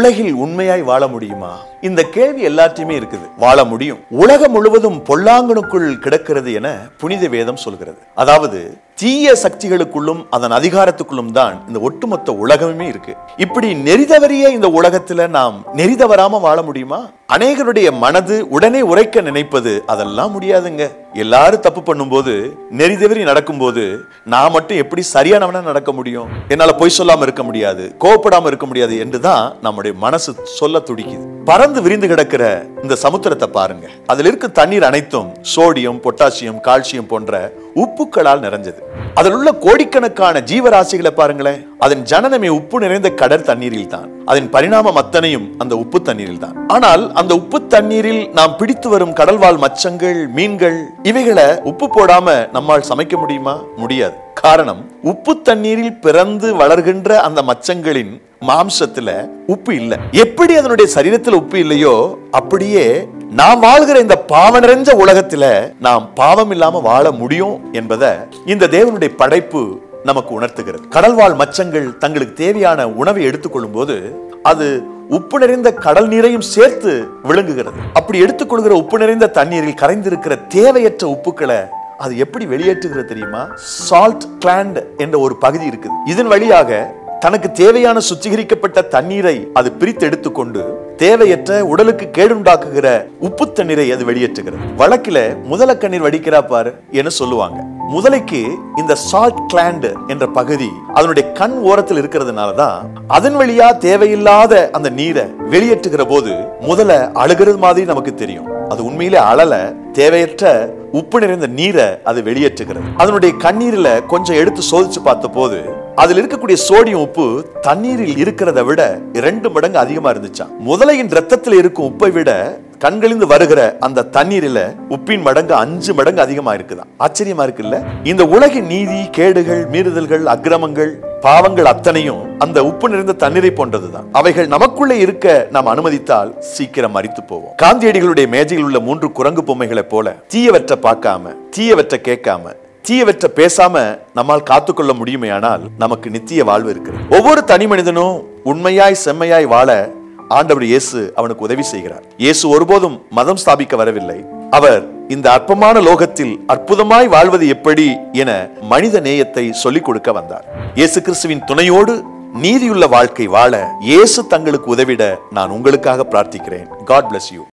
உலகில் உண்மையாய் வாழ முடியுமா இந்த கேள்வி எல்லாத்தையுமே இருக்குது வாழ முடியும் உலகம் முழுவதும் பொல்லாங்கனுக்குள் கிடக்கிறது என புனித வேதம் சொல்கிறது அதாவது தீய சக்திகளுக்குள்ளும் அதன் அதிகாரத்துக்குள்ளும் தான் இந்த ஒட்டுமொத்த உலகமே இருக்கு இப்படி நெறிதவறிய இந்த உலகத்துல நாம் நெறிதவராம வாழ முடியுமா அநேகருடைய மனது உடனே உரைக்க நினைப்பது அதெல்லாம் முடியாதுங்க எல்லாரும் தப்பு பண்ணும்போது நெறிதவறி நடக்கும்போது நான் மட்டும் எப்படி சரியானவனா நடக்க முடியும் என்னால பொய் சொல்லாம இருக்க முடியாது கோவப்படாம இருக்க முடியாது என்றுதான் நம்முடைய மனசு சொல்ல துடிக்குது பறந்து விரிந்து கிடக்கிற இந்த சமுத்திரத்தை பாருங்க அதில் இருக்க தண்ணீர் அனைத்தும் சோடியம் பொட்டாசியம் கால்சியம் போன்ற உப்புக்களால் நிறைஞ்சது அதில் உள்ள கோடிக்கணக்கான ஜீவராசிகளை பாருங்களேன் அதன் ஜனனமே உப்பு நிறைந்த கடல் தண்ணீரில் தான் அதன் பரிணாமம் அத்தனையும் அந்த உப்பு தண்ணீரில் தான் ஆனால் அந்த உப்பு தண்ணீரில் நாம் பிடித்து வரும் கடல்வாழ் மச்சங்கள் மீன்கள் இவைகளை உப்பு போடாம நம்மால் சமைக்க முடியுமா முடியாது காரணம் உப்பு தண்ணீரில் பிறந்து வளர்கின்ற அந்த மச்சங்களின் மாம்சத்துல உப்பு இல்ல எப்படி அதனுடைய சரீரத்தில் உப்பு இல்லையோ அப்படியே நாம் வாழ்கிற இந்த பாவ நிறைஞ்ச உலகத்துல நாம் பாவம் இல்லாம வாழ முடியும் என்பதை இந்த தேவனுடைய படைப்பு நமக்கு உணர்த்துகிறது கடல்வாழ் மச்சங்கள் தங்களுக்கு தேவையான உணவை எடுத்துக்கொள்ளும் போது அது உப்பு நிறைந்த கடல் நீரையும் சேர்த்து விழுங்குகிறது அப்படி எடுத்துக்கொள்கிற உப்பு நிறைந்த தண்ணீரில் கரைந்திருக்கிற தேவையற்ற உப்புக்களை அது எப்படி வெளியேற்றுகிறது தெரியுமா சால்ட் கிளாண்ட் என்ற ஒரு பகுதி இருக்குது இதன் வழியாக தனக்கு தேவையான சுத்திகரிக்கப்பட்ட தண்ணீரை அது பிரித்து எடுத்துக்கொண்டு தேவையற்ற உடலுக்கு கேடுண்டாக்குகிற உப்பு தண்ணீரை அது வெளியேற்றுகிறது வழக்கில முதல கண்ணீர் வடிக்கிறா பாரு என சொல்லுவாங்க முதலைக்கு இந்த சால்ட் கிளாண்ட் என்ற பகுதி அதனுடைய கண் ஓரத்தில் இருக்கிறதுனால தான் அதன் வழியா தேவையில்லாத அந்த நீரை வெளியேற்றுகிற போது முதல்ல அழுகிறது மாதிரி நமக்கு தெரியும் அது உண்மையிலே அழல தேவையற்ற உப்பு நிறைந்த நீரை அது வெளியேற்றுகிறது அதனுடைய கண்ணீர்ல கொஞ்சம் எடுத்து சோதிச்சு பார்த்த போது அதில் இருக்கக்கூடிய சோடியம் உப்பு தண்ணீரில் இருக்கிறத விட இரண்டு மடங்கு அதிகமா இருந்துச்சாம் முதலையின் ரத்தத்தில் இருக்கும் உப்பை விட கண்களிந்து வருகிற அந்த தண்ணீரில உப்பின் மடங்கு அஞ்சு மடங்கு அதிகமா இருக்குதான் ஆச்சரியமா இருக்குல்ல இந்த உலகின் நீதி கேடுகள் மீறுதல்கள் அக்கிரமங்கள் பாவங்கள் அத்தனையும் அந்த உப்பு நிறைந்த தண்ணீரை போன்றதுதான் அவைகள் நமக்குள்ளே இருக்க நாம் அனுமதித்தால் சீக்கிரம் மறித்து போவோம் காந்தியடிகளுடைய மேஜையில் உள்ள மூன்று குரங்கு பொம்மைகளைப் போல தீயவற்றை பார்க்காம தீயவற்றை கேட்காம தீயவற்றை பேசாம நம்மால் காத்துக்கொள்ள முடியுமேயானால் நமக்கு நித்திய வாழ்வு இருக்கிறது ஒவ்வொரு தனி மனிதனும் உண்மையாய் செம்மையாய் வாழ ஆண்டவர் இயேசு அவனுக்கு உதவி செய்கிறார் இயேசு ஒருபோதும் மதம் ஸ்தாபிக்க வரவில்லை அவர் இந்த அற்பமான லோகத்தில் அற்புதமாய் வாழ்வது எப்படி என மனித நேயத்தை சொல்லிக் கொடுக்க வந்தார் இயேசு கிறிஸ்துவின் துணையோடு நீதியுள்ள வாழ்க்கை வாழ இயேசு தங்களுக்கு உதவிட நான் உங்களுக்காக பிரார்த்திக்கிறேன் காட் bless யூ